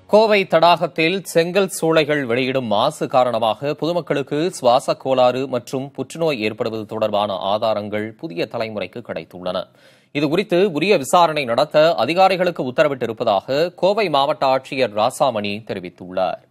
கோவை தடாகத்தில் செங்கல் சூளைகள் வெளியிடும் மாசு காரணமாக பொதுமக்களுக்கு சுவாச கோளாறு மற்றும் புற்றுநோய் ஏற்படுவது தொடர்பான ஆதாரங்கள் புதிய தலைமுறைக்கு கிடைத்துள்ளன இதுகுறித்து உரிய விசாரணை நடத்த அதிகாரிகளுக்கு உத்தரவிட்டிருப்பதாக கோவை மாவட்ட ஆட்சியர் ராசாமணி தெரிவித்துள்ளார்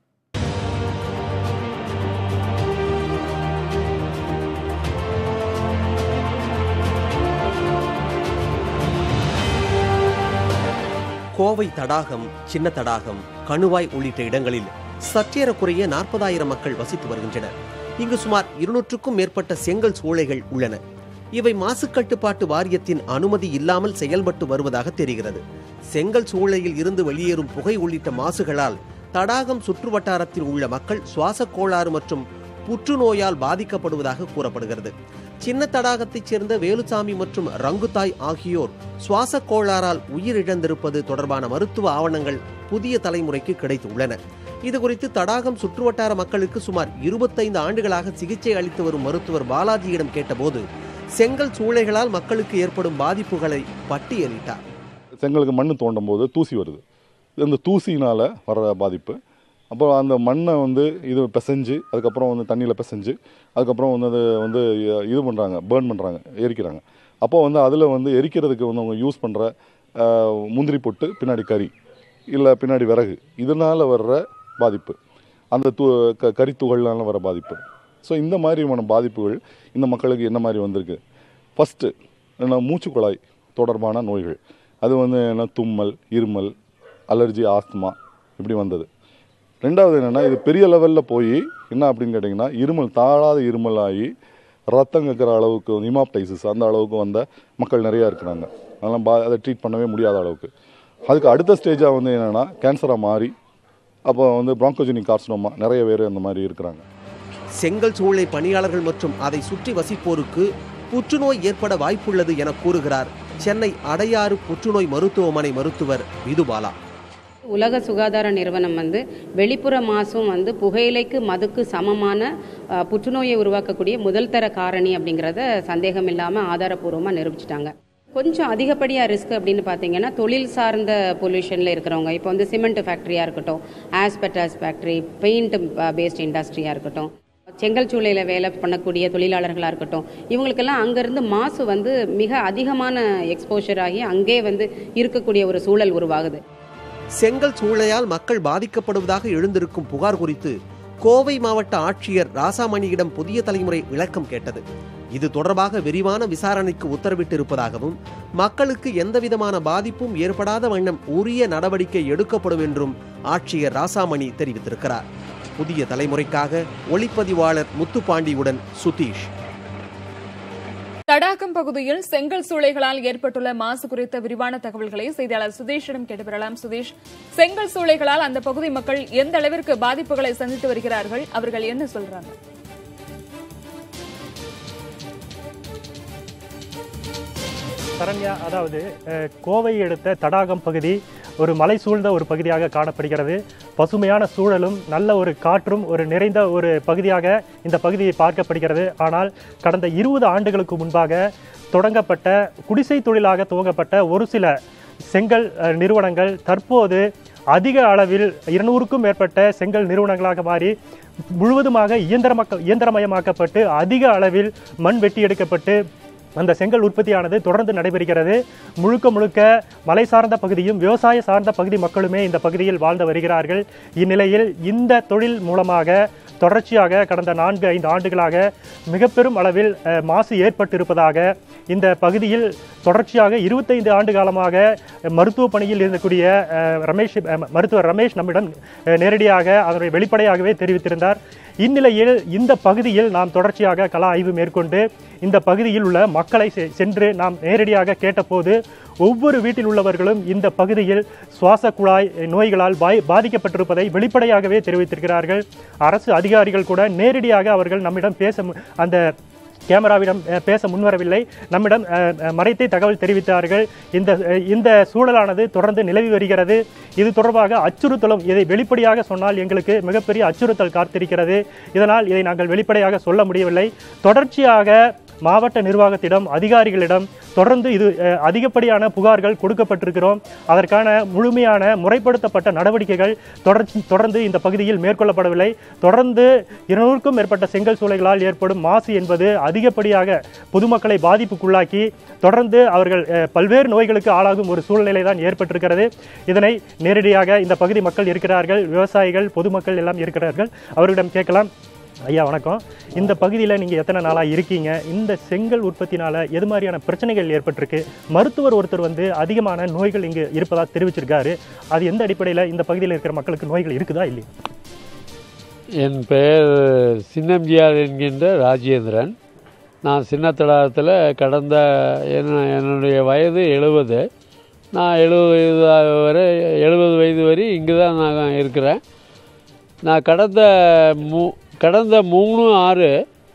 கோவை தடாகம் சின்ன தடாகம் கணுவாய் உள்ளிட்ட இடங்களில் சற்றேறக்குறைய நாற்பதாயிரம் மக்கள் வசித்து வருகின்றனர் இங்கு சுமார் இருநூற்றுக்கும் மேற்பட்ட செங்கல் சூளைகள் உள்ளன இவை மாசு கட்டுப்பாட்டு வாரியத்தின் அனுமதி இல்லாமல் செயல்பட்டு வருவதாக தெரிகிறது செங்கல் சூளையில் இருந்து வெளியேறும் புகை உள்ளிட்ட மாசுகளால் தடாகம் சுற்றுவட்டாரத்தில் உள்ள மக்கள் சுவாச கோளாறு மற்றும் புற்றுநோயால் பாதிக்கப்படுவதாக கூறப்படுகிறது சின்ன தடாகத்தைச் சேர்ந்த வேலுசாமி மற்றும் ரங்குதாய் ஆகியோர் சுவாச கோளாறால் உயிரிழந்திருப்பது தொடர்பான மருத்துவ ஆவணங்கள் புதிய தலைமுறைக்கு கிடைத்துள்ளன இதுகுறித்து தடாகம் சுற்றுவட்டார மக்களுக்கு சுமார் இருபத்தைந்து ஆண்டுகளாக சிகிச்சை அளித்து வரும் மருத்துவர் பாலாஜியிடம் கேட்டபோது செங்கல் சூளைகளால் மக்களுக்கு ஏற்படும் பாதிப்புகளை பட்டியலிட்டார் செங்கலுக்கு மண் தோண்டும் போது தூசி வருது இந்த தூசினால் வர்ற பாதிப்பு அப்புறம் அந்த மண்ணை வந்து இது பிசைஞ்சு அதுக்கப்புறம் வந்து தண்ணியில் பிசைஞ்சு அதுக்கப்புறம் வந்து அது வந்து இது பண்ணுறாங்க பேர்ன் பண்ணுறாங்க எரிக்கிறாங்க அப்போ வந்து அதில் வந்து எரிக்கிறதுக்கு வந்து அவங்க யூஸ் பண்ணுற முந்திரி பொட்டு பின்னாடி கறி இல்லை பின்னாடி விறகு இதனால் வர்ற பாதிப்பு அந்த து க கறித்துகள்னால வர பாதிப்பு ஸோ இந்த மாதிரியான பாதிப்புகள் இந்த மக்களுக்கு என்ன மாதிரி வந்திருக்கு ஃபஸ்ட்டு என்ன மூச்சுக்குழாய் தொடர்பான நோய்கள் அது வந்து என்ன தும்மல் இருமல் அலர்ஜி ஆஸ்துமா இப்படி வந்தது ரெண்டாவது என்னென்னா இது பெரிய லெவலில் போய் என்ன அப்படின்னு கேட்டிங்கன்னா இருமல் தாழாத இருமல் ஆகி ரத்தம் கக்கிற அளவுக்கு ஹிமாப்டைசிஸ் அந்த அளவுக்கு வந்த மக்கள் நிறையா இருக்கிறாங்க அதெல்லாம் பா அதை ட்ரீட் பண்ணவே முடியாத அளவுக்கு அதுக்கு அடுத்த ஸ்டேஜாக வந்து என்னென்னா கேன்சராக மாறி அப்போ வந்து ப்ராங்கோஜெனிக் கார்சினோமா நிறைய பேர் அந்த மாதிரி இருக்கிறாங்க செங்கல் சூளை பணியாளர்கள் மற்றும் அதை சுற்றி வசிப்போருக்கு புற்றுநோய் ஏற்பட வாய்ப்புள்ளது என கூறுகிறார் சென்னை அடையாறு புற்றுநோய் மருத்துவமனை மருத்துவர் விதுபாலா உலக சுகாதார நிறுவனம் வந்து வெளிப்புற மாசும் வந்து புகையிலைக்கு மதுக்கு சமமான அஹ், புற்றுநோயை உருவாக்கக்கூடிய முதல் தர காரணி அப்படிங்கிறத சந்தேகம் இல்லாமல் ஆதாரப்பூர்வமாக நிரூபிச்சிட்டாங்க கொஞ்சம் அதிகப்படியாக ரிஸ்க் அப்படின்னு பார்த்தீங்கன்னா தொழில் சார்ந்த பொல்யூஷனில் இருக்கிறவங்க இப்போ வந்து சிமெண்ட் ஃபேக்ட்ரியாக இருக்கட்டும் ஆஸ்பெட்டாஸ் ஃபேக்ட்ரி பெயிண்ட் பேஸ்ட் இண்டஸ்ட்ரியாக இருக்கட்டும் செங்கல் சூளையில் வேலை பண்ணக்கூடிய தொழிலாளர்களாக இருக்கட்டும் இவங்களுக்கெல்லாம் அங்கேருந்து மாசு வந்து மிக அதிகமான எக்ஸ்போஷர் ஆகி அங்கே வந்து இருக்கக்கூடிய ஒரு சூழல் உருவாகுது செங்கல் சூளையால் மக்கள் பாதிக்கப்படுவதாக எழுந்திருக்கும் புகார் குறித்து கோவை மாவட்ட ஆட்சியர் ராசாமணியிடம் புதிய தலைமுறை விளக்கம் கேட்டது இது தொடர்பாக விரிவான விசாரணைக்கு உத்தரவிட்டிருப்பதாகவும் மக்களுக்கு எந்தவிதமான பாதிப்பும் ஏற்படாத வண்ணம் உரிய நடவடிக்கை எடுக்கப்படும் என்றும் ஆட்சியர் ராசாமணி தெரிவித்திருக்கிறார் புதிய தலைமுறைக்காக ஒளிப்பதிவாளர் முத்துப்பாண்டியுடன் சுதீஷ் தடாகம் பகுதியில் செங்கல் சூளைகளால் ஏற்பட்டுள்ள மாசு குறித்த விரிவான தகவல்களை செய்தியாளர் சுதேஷிடம் கேட்டு பெறலாம் சுதேஷ் செங்கல் சூளைகளால் அந்த பகுதி மக்கள் எந்த அளவிற்கு பாதிப்புகளை சந்தித்து வருகிறார்கள் அவர்கள் என்ன சொல்றாங்க சரண்யா அதாவது அஹ், கோவை எடுத்த தடாகம் பகுதி ஒரு மலை சூழ்ந்த ஒரு பகுதியாக காணப்படுகிறது பசுமையான சூழலும் நல்ல ஒரு காற்றும் ஒரு நிறைந்த ஒரு பகுதியாக இந்த பகுதியை பார்க்கப்படுகிறது ஆனால் கடந்த இருபது ஆண்டுகளுக்கு முன்பாக தொடங்கப்பட்ட குடிசை தொழிலாக துவங்கப்பட்ட ஒரு சில செங்கல் அஹ், நிறுவனங்கள் தற்போது அதிக அளவில் இருநூறுக்கும் மேற்பட்ட செங்கல் நிறுவனங்களாக மாறி முழுவதுமாக இயந்திரமக்க இயந்திரமயமாக்கப்பட்டு அதிக அளவில் மண் வெட்டி எடுக்கப்பட்டு அந்த செங்கல் உற்பத்தியானது தொடர்ந்து நடைபெறுகிறது முழுக்க முழுக்க மலை சார்ந்த பகுதியும் விவசாய சார்ந்த பகுதி மக்களுமே இந்த பகுதியில் வாழ்ந்து வருகிறார்கள் இந்நிலையில் இந்த தொழில் மூலமாக தொடர்ச்சியாக கடந்த நான்கு ஐந்து ஆண்டுகளாக மிக பெரும் அளவில் அஹ், மாசு ஏற்பட்டிருப்பதாக இந்த பகுதியில் தொடர்ச்சியாக இருபத்தைந்து ஆண்டு காலமாக மருத்துவ பணியில் இருக்கக்கூடிய அஹ், ரமேஷ் அஹ், மருத்துவர் ரமேஷ் நம்மிடம் அஹ், நேரடியாக அதனை வெளிப்படையாகவே தெரிவித்திருந்தார் இந்நிலையில் இந்த பகுதியில் நாம் தொடர்ச்சியாக கள ஆய்வு மேற்கொண்டு இந்த பகுதியில் உள்ள மக்களை செ- சென்று நாம் நேரடியாக கேட்டபோது ஒவ்வொரு வீட்டில் உள்ளவர்களும் இந்த பகுதியில் சுவாச குழாய் நோய்களால் பாய் பாதிக்கப்பட்டிருப்பதை வெளிப்படையாகவே தெரிவித்திருக்கிறார்கள் அரசு அதிகாரிகள் கூட நேரடியாக அவர்கள் நம்மிடம் பேச மு- அந்த கேமராவிடம் அஹ், பேச முன்வரவில்லை நம்மிடம் அஹ், அஹ், மறைத்தே தகவல் தெரிவித்தார்கள் இந்த அஹ், இந்த சூழலானது தொடர்ந்து நிலவி வருகிறது இது தொடர்பாக அச்சுறுத்தலும் இதை வெளிப்படையாக சொன்னால் எங்களுக்கு மிகப்பெரிய அச்சுறுத்தல் காத்திருக்கிறது இதனால் இதை நாங்கள் வெளிப்படையாக சொல்ல முடியவில்லை தொடர்ச்சியாக மாவட்ட நிர்வாகத்திடம் அதிகாரிகளிடம் தொடர்ந்து இது அஹ், அதிகப்படியான புகார்கள் கொடுக்கப்பட்டிருக்கிறோம் அதற்கான முழுமையான முறைப்படுத்தப்பட்ட நடவடிக்கைகள் தொடர்ச்சி தொடர்ந்து இந்த பகுதியில் மேற்கொள்ளப்படவில்லை தொடர்ந்து இருநூறுக்கும் மேற்பட்ட செங்கல் சூளைகளால் ஏற்படும் மாசு என்பது அதிகப்படியாக பொதுமக்களை பாதிப்புக்குள்ளாக்கி தொடர்ந்து அவர்கள் அஹ், பல்வேறு நோய்களுக்கு ஆளாகும் ஒரு சூழ்நிலை தான் ஏற்பட்டிருக்கிறது இதனை நேரடியாக இந்த பகுதி மக்கள் இருக்கிறார்கள் விவசாயிகள் பொதுமக்கள் எல்லாம் இருக்கிறார்கள் அவர்களிடம் கேட்கலாம் ஐயா வணக்கம் இந்த பகுதியில் நீங்கள் எத்தனை நாளாக இருக்கீங்க இந்த செங்கல் உற்பத்தினால எது மாதிரியான பிரச்சனைகள் ஏற்பட்டிருக்கு மருத்துவர் ஒருத்தர் வந்து அதிகமான நோய்கள் இங்கு இருப்பதா தெரிவிச்சிருக்காரு அது எந்த அடிப்படையில் இந்த பகுதியில் இருக்கிற மக்களுக்கு நோய்கள் இருக்குதா இல்லையா என் பெயர் சின்னம்ஜியார் என்கின்ற ராஜேந்திரன் நான் சின்னத்தடாகத்தில் கடந்த என்ன என்னுடைய வயது எழுபது நான் எழுபது வயது வரை எழுபது வயது வரை இங்கே தான் நான் இருக்கிறேன் நான் கடந்த மூ கடந்த மூணு ஆறு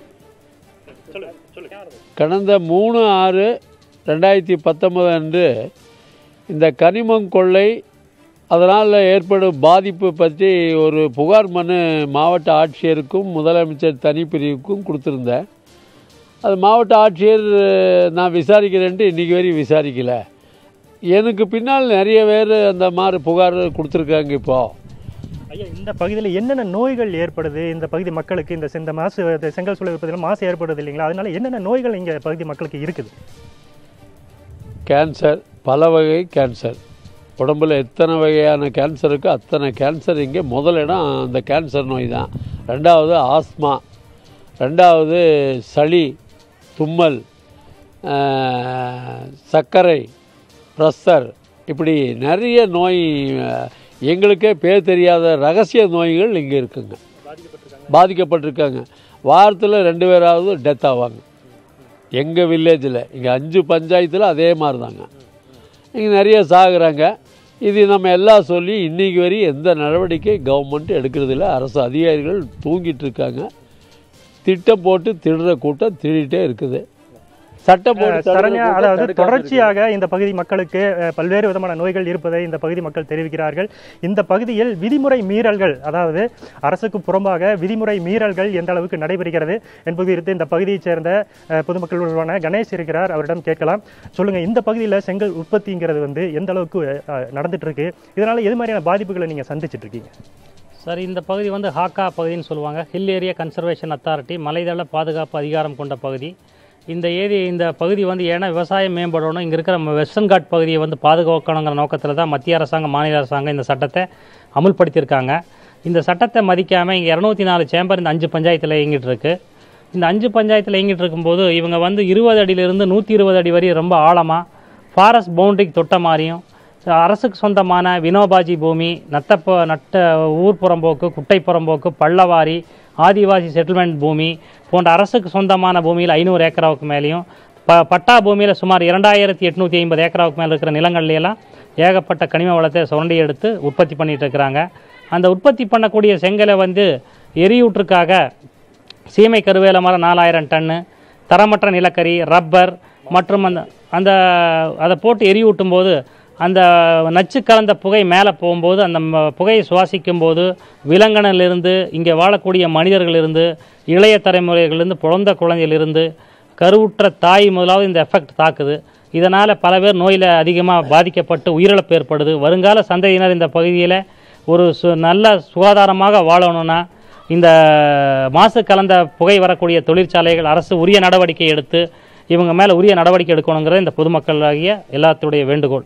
கடந்த மூணு ஆறு ரெண்டாயிரத்தி பத்தொன்பது அன்று இந்த கனிமம் கொள்ளை அதனால் ஏற்படும் பாதிப்பு பற்றி ஒரு புகார் மனு மாவட்ட ஆட்சியருக்கும் முதலமைச்சர் தனிப்பிரிவுக்கும் கொடுத்துருந்தேன் அது மாவட்ட ஆட்சியர் நான் விசாரிக்கிறேன்ட்டு இன்றைக்கி வரையும் விசாரிக்கல எனக்கு பின்னால் நிறைய பேர் அந்த மாதிரி புகார் கொடுத்துருக்காங்க இப்போது ஐயா இந்த பகுதியில் என்னென்ன நோய்கள் ஏற்படுது இந்த பகுதி மக்களுக்கு இந்த இந்த மாசு இந்த செங்கல் சூளை உற்பத்தியில் மாசு ஏற்படுது இல்லைங்களா அதனால என்னென்ன நோய்கள் இங்கே பகுதி மக்களுக்கு இருக்குது கேன்சர் பல வகை கேன்சர் உடம்புல எத்தனை வகையான கேன்சர் இருக்கோ அத்தனை கேன்சர் இங்கே முதல் இடம் அந்த கேன்சர் நோய் தான் ரெண்டாவது ஆஸ்மா ரெண்டாவது சளி தும்மல் ஆஹ், சர்க்கரை ப்ரெஷர் இப்படி நிறைய நோய் ஆஹ், எங்களுக்கே பேர் தெரியாத ரகசிய நோய்கள் இங்கே இருக்குங்க பாதிக்கப்பட்டிருக்காங்க வாரத்தில் ரெண்டு பேராவது டெத் ஆவாங்க எங்கள் வில்லேஜில் இங்கே அஞ்சு பஞ்சாயத்தில் அதே மாதிரி தாங்க இங்கே நிறைய சாகுறாங்க இது நம்ம எல்லாம் சொல்லி இன்றைக்கி வரையும் எந்த நடவடிக்கை கவர்மெண்ட் எடுக்கிறதில்ல அரசு அதிகாரிகள் தூங்கிட்டு இருக்காங்க திட்டம் போட்டு திருடுற கூட்டம் திருடிட்டே இருக்குது சட்டம் போட்டு தடுக்கிற சரண்யா கூட்டம் அதாவது தடுக்காம தொடர்ச்சியாக இந்த பகுதி மக்களுக்கு அஹ், பல்வேறு விதமான நோய்கள் இருப்பதை இந்த பகுதி மக்கள் தெரிவிக்கிறார்கள் இந்த பகுதியில் விதிமுறை மீறல்கள் அதாவது அரசுக்கு புறம்பாக விதிமுறை மீறல்கள் எந்த அளவுக்கு நடைபெறுகிறது என்பது குறித்து இந்த பகுதியைச் சேர்ந்த அஹ், பொதுமக்கள் உருவான கணேஷ் இருக்கிறார் அவரிடம் கேட்கலாம் சொல்லுங்க இந்த பகுதியில் செங்கல் உற்பத்திங்கிறது வந்து எந்த அளவுக்கு அஹ், நடந்துட்டு இருக்கு இதனால எது மாதிரியான பாதிப்புகளை நீங்க சந்திச்சிட்டு இருக்கீங்க சார் இந்த பகுதி வந்து ஹாக்கா பகுதின்னு சொல்லுவாங்க ஹில் ஏரியா கன்சர்வேஷன் அத்தாரிட்டி மலைதள பாதுகாப்பு அதிகாரம் கொண்ட பகுதி இந்த ஏரி இந்த பகுதி வந்து ஏன்னா விவசாயம் மேம்படணும் இங்கே இருக்கிற வெஸ்டர்ன் காட் பகுதியை வந்து பாதுகாக்கணுங்கிற நோக்கத்தில் தான் மத்திய அரசாங்கம் மாநில அரசாங்கம் இந்த சட்டத்தை அமுல்படுத்தியிருக்காங்க இந்த சட்டத்தை மதிக்காமல் இங்கே இரநூத்தி நாலு சேம்பர் இந்த அஞ்சு பஞ்சாயத்தில் இயங்கிட்டு இருக்கு இந்த அஞ்சு பஞ்சாயத்தில் இயங்கிட்டு இருக்கும்போது இவங்க வந்து இருபது அடியிலிருந்து நூற்றி இருபது அடி வரை ரொம்ப ஆழமாக ஃபாரஸ்ட் பவுண்டரிக்கு தொட்ட மாதிரியும் அரசுக்கு சொந்தமான வினோபாஜி பூமி நத்தப்ப நட்ட ஊர் புறம்போக்கு குட்டை புறம்போக்கு பள்ளவாரி ஆதிவாசி செட்டில்மெண்ட் பூமி போன்ற அரசுக்கு சொந்தமான பூமியில் ஐநூறு ஏக்கராவுக்கு மேலேயும் ப பட்டா பூமியில் சுமார் இரண்டாயிரத்தி எட்நூற்றி ஐம்பது ஏக்கராவுக்கு மேலே இருக்கிற நிலங்கள்ல எல்லாம் ஏகப்பட்ட கனிம வளத்தை சுரண்டி எடுத்து உற்பத்தி பண்ணிட்டு இருக்கிறாங்க அந்த உற்பத்தி பண்ணக்கூடிய செங்கலை வந்து எரியூற்றுக்காக சீமை கருவேல மரம் நாலாயிரம் டன்னு தரமற்ற நிலக்கரி ரப்பர் மற்றும் அந்த அந்த அதை போட்டு எரியூட்டும் போது அந்த நச்சு கலந்த புகை மேலே போகும்போது அந்த ம- புகையை சுவாசிக்கும் போது விலங்கினிலிருந்து இங்கே வாழக்கூடிய மனிதர்களிலிருந்து இளைய தலைமுறைகளிலிருந்து பிறந்த குழந்தையிலிருந்து கருவுற்ற தாய் முதலாவது இந்த எஃபெக்ட் தாக்குது இதனால் பல பேர் நோயில் அதிகமாக பாதிக்கப்பட்டு உயிரிழப்பு ஏற்படுது வருங்கால சந்ததியினர் இந்த பகுதியில் ஒரு சு நல்ல சுகாதாரமாக வாழணும்னா இந்த மாசு கலந்த புகை வரக்கூடிய தொழிற்சாலைகள் அரசு உரிய நடவடிக்கை எடுத்து இவங்க மேலே உரிய நடவடிக்கை எடுக்கணுங்கிறது இந்த பொதுமக்களாகிய எல்லாத்துடைய வேண்டுகோள்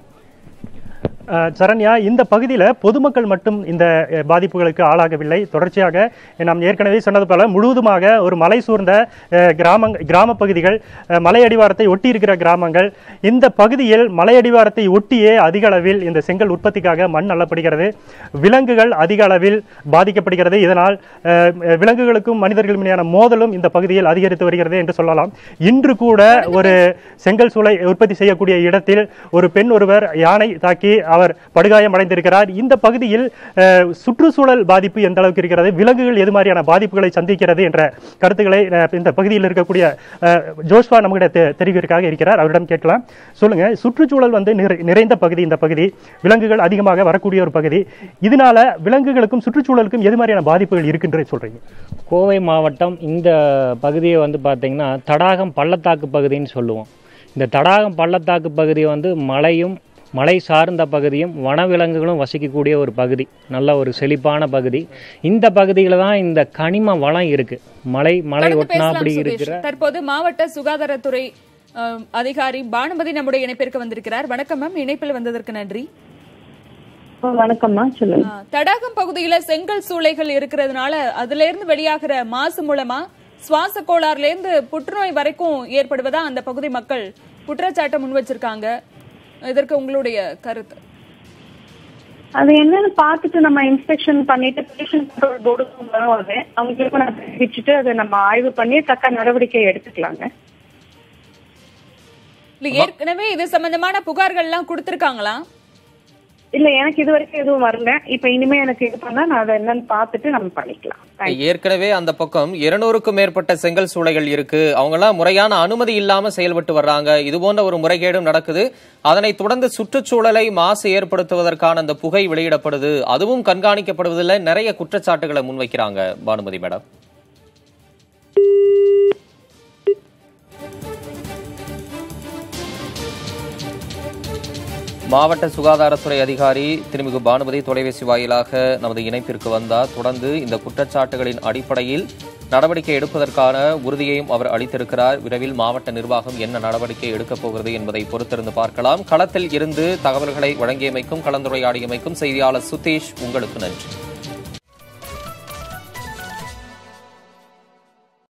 அஹ், சரண்யா இந்த பகுதியில் பொதுமக்கள் மட்டும் இந்த அஹ், பாதிப்புகளுக்கு ஆளாகவில்லை தொடர்ச்சியாக நாம் ஏற்கனவே சொன்னது போல முழுவதுமாக ஒரு மலை சூழ்ந்த அஹ், கிராமங் கிராம பகுதிகள் அஹ், மலை அடிவாரத்தை ஒட்டி இருக்கிற கிராமங்கள் இந்த பகுதியில் மலை அடிவாரத்தை ஒட்டியே அதிக அளவில் இந்த செங்கல் உற்பத்திக்காக மண் அள்ளப்படுகிறது விலங்குகள் அதிக அளவில் பாதிக்கப்படுகிறது இதனால் அஹ், விலங்குகளுக்கும் மனிதர்களுக்கும் இடையான மோதலும் இந்த பகுதியில் அதிகரித்து வருகிறது என்று சொல்லலாம் இன்று கூட ஒரு செங்கல் சூளை உற்பத்தி செய்யக்கூடிய இடத்தில் ஒரு பெண் ஒருவர் யானை தாக்கி அவர் படுகாயம் அடைந்திருக்கிறார் இந்த பகுதியில் அஹ், சுற்றுச்சூழல் பாதிப்பு எந்த அளவுக்கு இருக்கிறது விலங்குகள் எது மாதிரியான பாதிப்புகளை சந்திக்கிறது என்ற கருத்துக்களை அஹ், இந்த பகுதியில் இருக்கக்கூடிய அஹ், ஜோஷ்வா நம்மகிட்ட தெ- தெரிவிக்கிறதுக்காக இருக்கிறார் அவரிடம் கேட்கலாம் சொல்லுங்க சுற்றுச்சூழல் வந்து நிறை- நிறைந்த பகுதி இந்த பகுதி விலங்குகள் அதிகமாக வரக்கூடிய ஒரு பகுதி இதனால விலங்குகளுக்கும் சுற்றுச்சூழலுக்கும் எது மாதிரியான பாதிப்புகள் இருக்குன்னு சொல்றீங்க கோவை மாவட்டம் இந்த பகுதியை வந்து பார்த்தீங்கன்னா தடாகம் பள்ளத்தாக்கு பகுதின்னு சொல்லுவோம் இந்த தடாகம் பள்ளத்தாக்கு பகுதி வந்து மலையும் மலை சார்ந்த பகுதியும் வனவிலங்குகளும் வசிக்கக்கூடிய ஒரு பகுதி நல்ல ஒரு செழிப்பான பகுதி இந்த பகுதியில் தான் இந்த கனிம வளம் இருக்கு மலை மலை தொடர்ந்து ஒட்டினாப்படி பேசலாம் சுரேஷ். இருக்கிற தற்போது மாவட்ட சுகாதாரத்துறை அஹ், அதிகாரி பானுமதி நம்முடைய இணைப்பிற்கு வந்திருக்கிறார் வணக்கம் மேம் இணைப்பில் வந்ததற்கு நன்றி வணக்கம்மா சொல்லுங்க ஆ, தடாகம் பகுதியில செங்கல் சூளைகள் இருக்கிறதுனால அதுல இருந்து வெளியாகிற மாசு மூலமா சுவாச கோளாறுல இருந்து புற்றுநோய் வரைக்கும் ஏற்படுவதா அந்த பகுதி மக்கள் குற்றச்சாட்டை முன் வச்சிருக்காங்க இதற்கு உங்களுடைய கருத்து அது என்னன்னு பார்த்துட்டு நம்ம இன்ஸ்பெக்ஷன் பண்ணிட்டு பேஷண்ட் கண்ட்ரோல் போர்டுக்கும் வரும் அது அவங்களுக்கு நான் தெரிவிச்சுட்டு அதை நம்ம ஆய்வு பண்ணி தக்க நடவடிக்கை எடுத்துக்கலாங்க இல்ல ஏற்கனவே இது சம்பந்தமான புகார்கள் எல்லாம் கொடுத்திருக்காங்களா இல்ல எனக்கு இது வரைக்கும் எதுவும் வரல இப்ப இனிமே எனக்கு இது பண்ணா நான் அதை என்னன்னு பார்த்துட்டு நம்ம பண்ணிக்கலாம் Thank you. ஏற்கனவே அந்த பக்கம் இருநூறுக்கும் மேற்பட்ட செங்கல் சூளைகள் இருக்கு அவங்க எல்லாம் முறையான அனுமதி இல்லாம செயல்பட்டு வர்றாங்க இது போன்ற ஒரு முறைகேடும் நடக்குது அதனைத் தொடர்ந்து சுற்றுச்சூழலை மாசு ஏற்படுத்துவதற்கான அந்த புகை வெளியிடப்படுது அதுவும் கண்காணிக்கப்படுவதில்லை நிறைய குற்றச்சாட்டுகளை முன்வைக்கிறாங்க பானுமதி மேடம் மாவட்ட சுகாதாரத்துறை அதிகாரி திருமிகு பானுமதி தொலைபேசி வாயிலாக நமது இணைப்பிற்கு வந்தார் தொடர்ந்து இந்த குற்றச்சாட்டுகளின் அடிப்படையில் நடவடிக்கை எடுப்பதற்கான உறுதியையும் அவர் அளித்திருக்கிறார் விரைவில் மாவட்ட நிர்வாகம் என்ன நடவடிக்கை எடுக்கப் போகிறது என்பதை பொறுத்திருந்து பார்க்கலாம் களத்தில் இருந்து தகவல்களை வழங்கியமைக்கும் கலந்துரையாடியமைக்கும் செய்தியாளர் சுதேஷ் உங்களுக்கு நன்றி